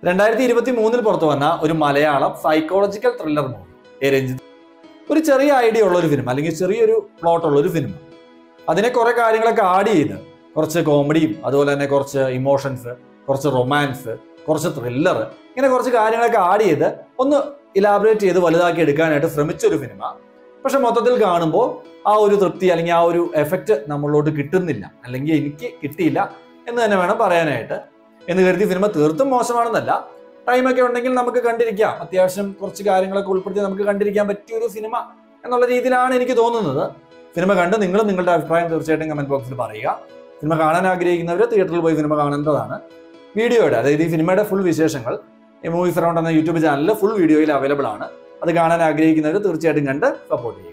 രണ്ടായിരത്തി ഇരുപത്തി മൂന്നിൽ പുറത്തു വന്ന ഒരു Malayalam psychological thriller movie A Ranjith ഒരു ചെറിയ ഐഡിയ ഉള്ള ഒരു ഫിലിം അല്ലെങ്കിൽ ചെറിയൊരു പ്ലോട്ട് ഉള്ള ഒരു ഫിലിം അതിനെ കുറെ കാര്യങ്ങളൊക്കെ ആഡ് ചെയ്ത് കുറച്ച് കോമഡിയും അതുപോലെ തന്നെ കുറച്ച് ഇമോഷൻസ് കുറച്ച് റൊമാൻസ് കുറച്ച് ത്രില്ലർ ഇങ്ങനെ കുറച്ച് കാര്യങ്ങളൊക്കെ ആഡ് ചെയ്ത് ഒന്ന് ഇലാബറേറ്റ് ചെയ്ത് വലുതാക്കി എടുക്കാനായിട്ട് ശ്രമിച്ച ഒരു സിനിമ പക്ഷെ മൊത്തത്തിൽ കാണുമ്പോൾ ആ ഒരു തൃപ്തി അല്ലെങ്കിൽ ആ ഒരു എഫക്റ്റ് നമ്മളിലോട്ട് കിട്ടുന്നില്ല അല്ലെങ്കിൽ എനിക്ക് കിട്ടിയില്ല എന്ന് തന്നെ വേണം പറയാനായിട്ട് എന്ന് കരുതി സിനിമ തീർത്തും മോശമാണെന്നല്ല ടൈമൊക്കെ ഉണ്ടെങ്കിൽ നമുക്ക് കണ്ടിരിക്കാം അത്യാവശ്യം കുറച്ച് കാര്യങ്ങളൊക്കെ ഉൾപ്പെടുത്തി നമുക്ക് കണ്ടിരിക്കാൻ പറ്റിയ ഒരു സിനിമ എന്നുള്ള രീതിയിലാണ് എനിക്ക് തോന്നുന്നത് സിനിമ കണ്ട് നിങ്ങൾ നിങ്ങളുടെ അഭിപ്രായം തീർച്ചയായിട്ടും കമന്റ് ബോക്സിൽ പറയുക സിനിമ കാണാൻ ആഗ്രഹിക്കുന്നവർ തിയേറ്ററിൽ പോയി സിനിമ കാണേണ്ടതാണ് വീഡിയോയുടെ അതായത് ഈ സിനിമയുടെ ഫുൾ വിശേഷങ്ങൾ ഈ മൂവീസ് അറൗണ്ട് എന്ന യൂട്യൂബ് ചാനലിൽ ഫുൾ വീഡിയോയിൽ അവൈലബിൾ ആണ് അത് കാണാൻ ആഗ്രഹിക്കുന്നവർ തീർച്ചയായിട്ടും കണ്ട് സപ്പോർട്ട് ചെയ്യുക